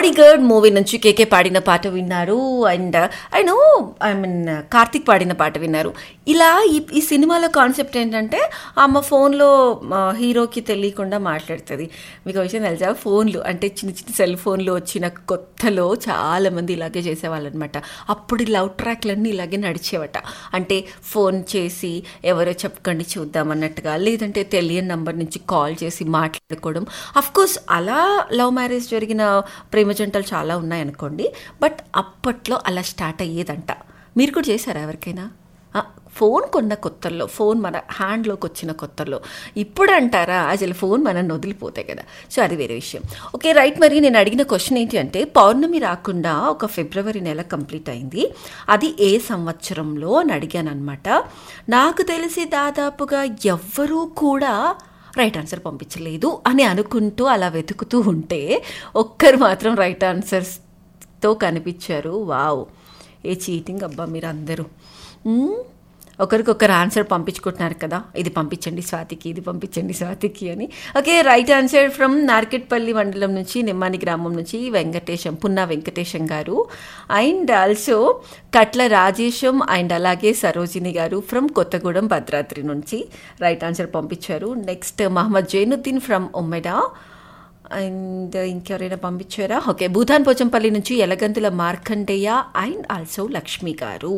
Body guard movie నుంచి కేకే పాడిన పాట విన్నారు and I know I mean Karthik పాడిన పాట విన్నారు ఇలా ఈ ఈ సినిమాలో కాన్సెప్ట్ ఏంటంటే అమ్మ ఫోన్లో హీరోకి తెలియకుండా మాట్లాడుతుంది మీకు ఒక విషయం తెలుసా ఫోన్లు అంటే చిన్న చిన్న సెల్ ఫోన్లు వచ్చిన కొత్తలో చాలా మంది ఇలాగే చేసేవాళ్ళు అనమాట అప్పుడు లవ్ ట్రాక్లన్నీ ఇలాగే నడిచేవట అంటే ఫోన్ చేసి ఎవరో చెప్పకండి చూద్దాం అన్నట్టుగా లేదంటే తెలియని నంబర్ నుంచి కాల్ చేసి మాట్లాడుకోవడం అఫ్ కోర్స్ అలా లవ్ మ్యారేజ్ జరిగిన ప్రేమ జంటలు చాలా ఉన్నాయనుకోండి బట్ అప్పట్లో అలా స్టార్ట్ అయ్యేదంట మీరు కూడా చేశారా ఎవరికైనా ఆ, ఫోన్ కొన్న కొత్తల్లో ఫోన్ మన హ్యాండ్లోకి వచ్చిన కొత్తల్లో ఇప్పుడు అంటారా అసలు ఫోన్ మనం వదిలిపోతాయి కదా సో అది వేరే విషయం ఓకే రైట్ మరి నేను అడిగిన క్వశ్చన్ ఏంటి అంటే పౌర్ణమి రాకుండా ఒక ఫిబ్రవరి నెల కంప్లీట్ అయింది అది ఏ సంవత్సరంలో అని అడిగాను అనమాట నాకు తెలిసి దాదాపుగా ఎవ్వరూ కూడా రైట్ ఆన్సర్ పంపించలేదు అని అనుకుంటూ అలా వెతుకుతూ ఉంటే ఒక్కరు మాత్రం రైట్ ఆన్సర్స్తో కనిపించారు వావ్ ఏ చీటింగ్ అబ్బా మీరు అందరూ మ్మ్? ఒకరికొకరు ఆన్సర్ పంపించుకుంటున్నారు కదా ఇది పంపించండి స్వాతికి ఇది పంపించండి స్వాతికి అని okay right answer from Narketpally మండలం నుంచి నిమ్మాని గ్రామం నుంచి Venkatesham Punna Venkatesham garu and also Katla Rajesham and అలాగే సరోజిని గారు ఫ్రమ్ కొత్తగూడెం భద్రాద్రి నుంచి రైట్ ఆన్సర్ పంపించారు next Mohammed Zainuddin from Ummeda and ఇంకెవరైనా పంపించారా ఓకే భూతాన్ పోచంపల్లి నుంచి ఎలగంతుల మార్కండేయ అండ్ ఆల్సో లక్ష్మి గారు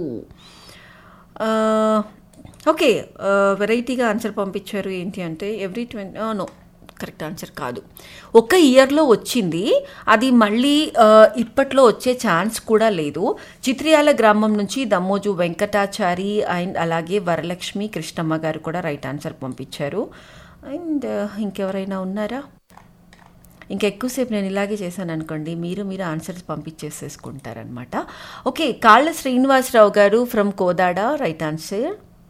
ఆ, ఓకే ఆ, వెరైటీగా ఆన్సర్ పంపించారు ఏంటి అంటే every twenty no correct answer కాదు ఒక ఇయర్లో వచ్చింది అది మళ్ళీ ఆ, ఇప్పట్లో వచ్చే ఛాన్స్ కూడా లేదు చిత్రియాల గ్రామం నుంచి దమ్మోజు వెంకటాచారి అండ్ అలాగే వరలక్ష్మి కృష్ణమ్మ గారు కూడా రైట్ ఆన్సర్ పంపించారు అండ్ ఇంకెవరైనా ఉన్నారా ఇంకా ఎక్కువసేపు నేను ఇలాగే చేశాను అనుకోండి మీరు మీరు answers పంపించేసేసుకుంటారనమాట okay Kalla Srinivasarao garu from Kodada right answer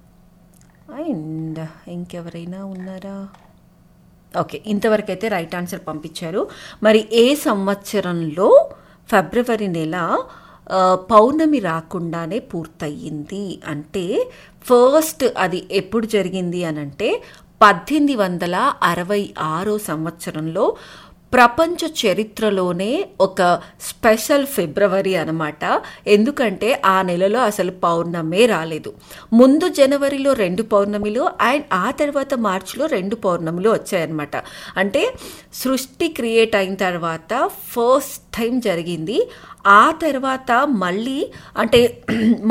and ఇంకెవరైనా ఉన్నారా ఓకే ఇంతవరకు అయితే రైట్ ఆన్సర్ పంపించారు మరి ఏ సంవత్సరంలో ఫిబ్రవరి నెల ఆ, పౌర్ణమి రాకుండానే పూర్తయింది అంటే ఫస్ట్ అది ఎప్పుడు జరిగింది అని అంటే పద్దెనిమిది వందల అరవై ఆరో సంవత్సరంలో ప్రపంచ చరిత్రలోనే ఒక స్పెషల్ ఫిబ్రవరి అనమాట ఎందుకంటే ఆ నెలలో అసలు పౌర్ణమే రాలేదు ముందు జనవరిలో రెండు పౌర్ణమిలు అండ్ ఆ తర్వాత మార్చిలో రెండు పౌర్ణమిలు వచ్చాయన్నమాట అంటే సృష్టి క్రియేట్ అయిన తర్వాత ఫస్ట్ టైం జరిగింది ఆ తర్వాత మళ్ళీ అంటే